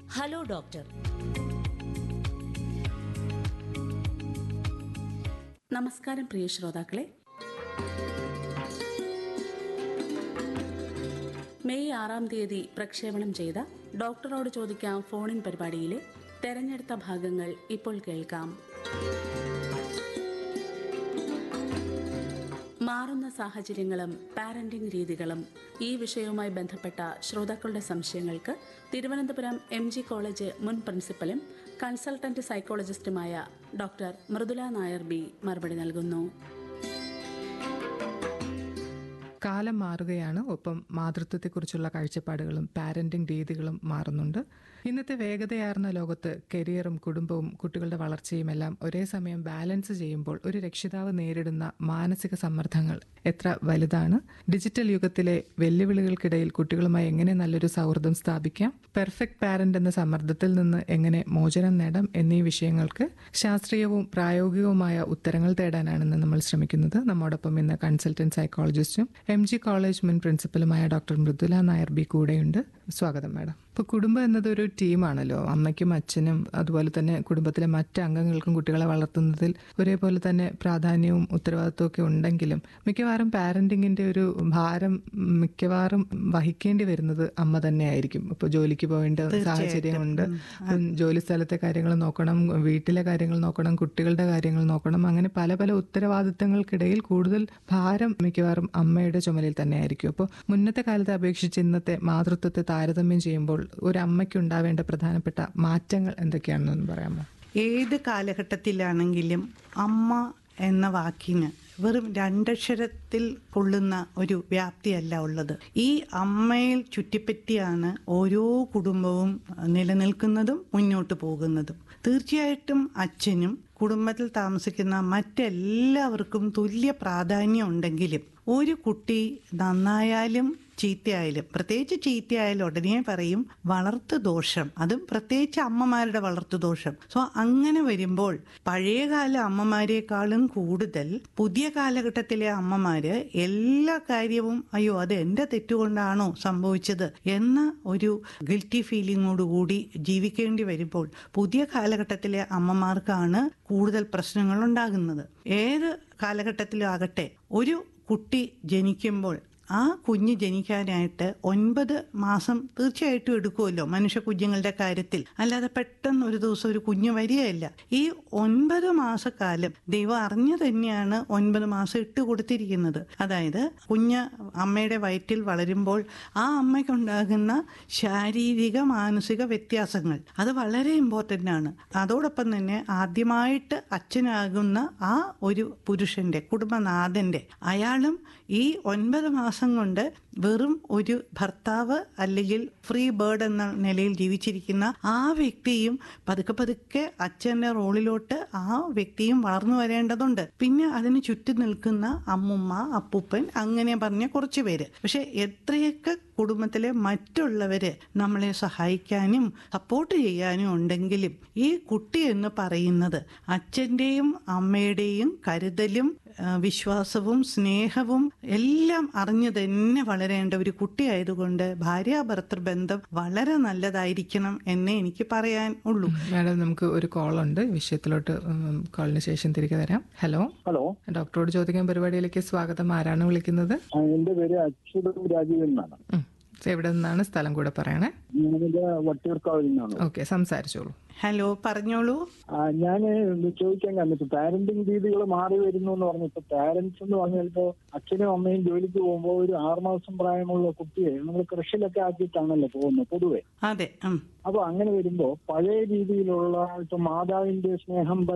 Hello doctor നമസ്കാരം പ്രിയ ശ്രോതാക്കളെ May ആറാം തീയതി പ്രക്ഷേപണം ചെയ്ത ഡോക്ടറോട് ചോദിക്കാം ഫോണിൻ പരിപാടിയിലെ തെരഞ്ഞെടുത്ത ഭാഗങ്ങൾ ഇപ്പോൾ കേൾക്കാം മാറുന്ന സാഹചര്യങ്ങളും പാരന്റിംഗ് രീതികളും ഈ വിഷയവുമായി ബന്ധപ്പെട്ട ശ്രോതാക്കളുടെ സംശയങ്ങൾക്ക് തിരുവനന്തപുരം എം ജി കോളേജ് മുൻ പ്രിൻസിപ്പലും കൺസൾട്ടന്റ് സൈക്കോളജിസ്റ്റുമായ ഡോക്ടർ മൃദുല നായർ ബി മറുപടി നൽകുന്നു കാലം മാറുകയാണ് ഒപ്പം മാതൃത്വത്തെക്കുറിച്ചുള്ള കാഴ്ചപ്പാടുകളും പാരന്റിംഗ് രീതികളും മാറുന്നുണ്ട് ഇന്നത്തെ വേഗതയാർന്ന ലോകത്ത് കരിയറും കുടുംബവും കുട്ടികളുടെ വളർച്ചയും എല്ലാം ഒരേ സമയം ബാലൻസ് ചെയ്യുമ്പോൾ ഒരു രക്ഷിതാവ് നേരിടുന്ന മാനസിക സമ്മർദ്ദങ്ങൾ എത്ര വലുതാണ് ഡിജിറ്റൽ യുഗത്തിലെ വെല്ലുവിളികൾക്കിടയിൽ കുട്ടികളുമായി എങ്ങനെ നല്ലൊരു സൗഹൃദം സ്ഥാപിക്കാം പെർഫെക്റ്റ് പാരന്റ് എന്ന സമ്മർദ്ദത്തിൽ നിന്ന് എങ്ങനെ മോചനം നേടാം എന്നീ വിഷയങ്ങൾക്ക് ശാസ്ത്രീയവും പ്രായോഗികവുമായ ഉത്തരങ്ങൾ തേടാനാണ് ഇന്ന് നമ്മൾ ശ്രമിക്കുന്നത് നമ്മോടൊപ്പം ഇന്ന് കൺസൾട്ടന്റ് സൈക്കോളജിസ്റ്റും എം ജി കോളേജ് മുൻ പ്രിൻസിപ്പലുമായ ഡോക്ടർ മൃദുല നായർ ബി കൂടെയുണ്ട് സ്വാഗതം മാഡം ഇപ്പോൾ കുടുംബം എന്നത് ഒരു ടീമാണല്ലോ അമ്മയ്ക്കും അച്ഛനും അതുപോലെ തന്നെ കുടുംബത്തിലെ മറ്റ് അംഗങ്ങൾക്കും കുട്ടികളെ വളർത്തുന്നതിൽ ഒരേപോലെ തന്നെ പ്രാധാന്യവും ഉത്തരവാദിത്വവും ഒക്കെ ഉണ്ടെങ്കിലും മിക്കവാറും പാരന്റിങ്ങിന്റെ ഒരു ഭാരം മിക്കവാറും വഹിക്കേണ്ടി വരുന്നത് അമ്മ തന്നെയായിരിക്കും ഇപ്പോൾ ജോലിക്ക് പോകേണ്ട സാഹചര്യമുണ്ട് ഉം, ജോലി സ്ഥലത്തെ കാര്യങ്ങൾ നോക്കണം വീട്ടിലെ കാര്യങ്ങൾ നോക്കണം കുട്ടികളുടെ കാര്യങ്ങൾ നോക്കണം അങ്ങനെ പല പല ഉത്തരവാദിത്തങ്ങൾക്കിടയിൽ കൂടുതൽ ഭാരം മിക്കവാറും അമ്മയുടെ ചുമലിൽ തന്നെയായിരിക്കും അപ്പോൾ മുന്നത്തെ കാലത്തെ അപേക്ഷിച്ച് ഇന്നത്തെ മാതൃത്വത്തെ താരതമ്യം ചെയ്യുമ്പോൾ ഒരു അമ്മയ്ക്ക് ഉണ്ടാവേണ്ട പ്രധാനപ്പെട്ട മാറ്റങ്ങൾ എന്തൊക്കെയാണെന്നൊന്ന് പറയാമോ ഏത് കാലഘട്ടത്തിലാണെങ്കിലും അമ്മ എന്ന വാക്കിന് വെറും രണ്ടക്ഷരത്തിൽ കൊള്ളുന്ന ഒരു വ്യാപ്തിയല്ല ഉള്ളത് ഈ അമ്മയിൽ ചുറ്റിപ്പറ്റിയാണ് ഓരോ കുടുംബവും നിലനിൽക്കുന്നതും മുന്നോട്ട് പോകുന്നതും തീർച്ചയായിട്ടും അച്ഛനും കുടുംബത്തിൽ താമസിക്കുന്ന മറ്റെല്ലാവർക്കും തുല്യ പ്രാധാന്യം ഉണ്ടെങ്കിലും ഒരു കുട്ടി നന്നായാലും ചീത്തയായാലും പ്രത്യേകിച്ച് ചീത്തയായാലും ഉടനെ പറയും വളർത്തു ദോഷം അതും പ്രത്യേകിച്ച് അമ്മമാരുടെ വളർത്തു ദോഷം സോ അങ്ങനെ വരുമ്പോൾ പഴയകാല അമ്മമാരെക്കാളും കൂടുതൽ പുതിയ കാലഘട്ടത്തിലെ അമ്മമാര് എല്ലാ കാര്യവും അയ്യോ അത് എന്റെ തെറ്റുകൊണ്ടാണോ സംഭവിച്ചത് എന്ന ഒരു ഗിൽറ്റി ഫീലിങ്ങോടുകൂടി ജീവിക്കേണ്ടി വരുമ്പോൾ പുതിയ കാലഘട്ടത്തിലെ അമ്മമാർക്കാണ് കൂടുതൽ പ്രശ്നങ്ങൾ ഉണ്ടാകുന്നത് ഏത് കാലഘട്ടത്തിലും ആകട്ടെ ഒരു കുട്ടി ജനിക്കുമ്പോൾ ആ കുഞ്ഞ് ജനിക്കാനായിട്ട് ഒൻപത് മാസം തീർച്ചയായിട്ടും എടുക്കുമല്ലോ മനുഷ്യ കുഞ്ഞുങ്ങളുടെ കാര്യത്തിൽ അല്ലാതെ പെട്ടെന്ന് ഒരു ദിവസം ഒരു കുഞ്ഞ് വരികയല്ല ഈ ഒൻപത് മാസക്കാലം ദൈവം അറിഞ്ഞു തന്നെയാണ് ഒൻപത് മാസം ഇട്ട് കൊടുത്തിരിക്കുന്നത് അതായത് കുഞ്ഞ് അമ്മയുടെ വയറ്റിൽ വളരുമ്പോൾ ആ അമ്മയ്ക്കുണ്ടാകുന്ന ശാരീരിക മാനസിക വ്യത്യാസങ്ങൾ അത് വളരെ ഇമ്പോർട്ടൻ്റ് ആണ് അതോടൊപ്പം തന്നെ ആദ്യമായിട്ട് അച്ഛനാകുന്ന ആ ഒരു പുരുഷന്റെ കുടുംബനാഥന്റെ അയാളും ഈ ഒൻപത് മാസം കൊണ്ട് വെറും ഒരു ഭർത്താവ് അല്ലെങ്കിൽ ഫ്രീ ബേർഡ് എന്ന നിലയിൽ ജീവിച്ചിരിക്കുന്ന ആ വ്യക്തിയും പതുക്കെ പതുക്കെ അച്ഛന്റെ റോളിലോട്ട് ആ വ്യക്തിയും വളർന്നു വരേണ്ടതുണ്ട് പിന്നെ അതിന് ചുറ്റും നിൽക്കുന്ന അമ്മുമ്മ അപ്പൂപ്പൻ അങ്ങനെ പറഞ്ഞ കുറച്ച് പേര് പക്ഷെ എത്രയൊക്കെ കുടുംബത്തിലെ മറ്റുള്ളവര് നമ്മളെ സഹായിക്കാനും സപ്പോർട്ട് ചെയ്യാനും ഉണ്ടെങ്കിലും ഈ കുട്ടി എന്ന് പറയുന്നത് അച്ഛൻ്റെയും അമ്മയുടെയും കരുതലും ആ, വിശ്വാസവും സ്നേഹവും എല്ലാം അറിഞ്ഞു തന്നെ വളരേണ്ട ഒരു കുട്ടിയായതുകൊണ്ട് ഭാര്യാഭർത്തൃ ബന്ധം വളരെ നല്ലതായിരിക്കണം എന്നേ എനിക്ക് പറയാൻ ഉള്ളൂ മാഡം നമുക്ക് ഒരു കോൾ ഉണ്ട് വിഷയത്തിലോട്ട് ഉം, കോളിന് ശേഷം തിരികെ വരാം ഹലോ ഹലോ ഡോക്ടറോട് ചോദിക്കാൻ പരിപാടിയിലേക്ക് സ്വാഗതം ആരാണ് വിളിക്കുന്നത് ആ, എന്റെ പേര് അച്യുതം രാജീവ് എന്നാണ് ഉം. എവിടെ നിന്നാണ് സ്ഥലം കൂടെ പറയണേ ഞാനിത് വട്ടിയൂർക്കാവിൽ നിന്നാണ് ഓക്കെ സംസാരിച്ചോളൂ ഹലോ പറഞ്ഞോളൂ ഞാൻ ചോദിക്കാൻ കാരണം ഇപ്പൊ പാരന്റിങ് രീതികൾ മാറി വരുന്നു എന്ന് പറഞ്ഞു ഇപ്പൊ പാരന്റ്സ് എന്ന് പറഞ്ഞാൽ ഇപ്പൊ അച്ഛനും അമ്മയും ജോലിക്ക് പോകുമ്പോൾ ഒരു ആറുമാസം പ്രായമുള്ള കുട്ടിയെ നമ്മൾ കൃഷിയിലൊക്കെ ആക്കിയിട്ടാണല്ലോ പോകുന്നത് പൊതുവെ അതെ ഉം. അപ്പൊ അങ്ങനെ വരുമ്പോ പഴയ രീതിയിലുള്ള ഇപ്പൊ മാതാവിന്റെ സ്നേഹം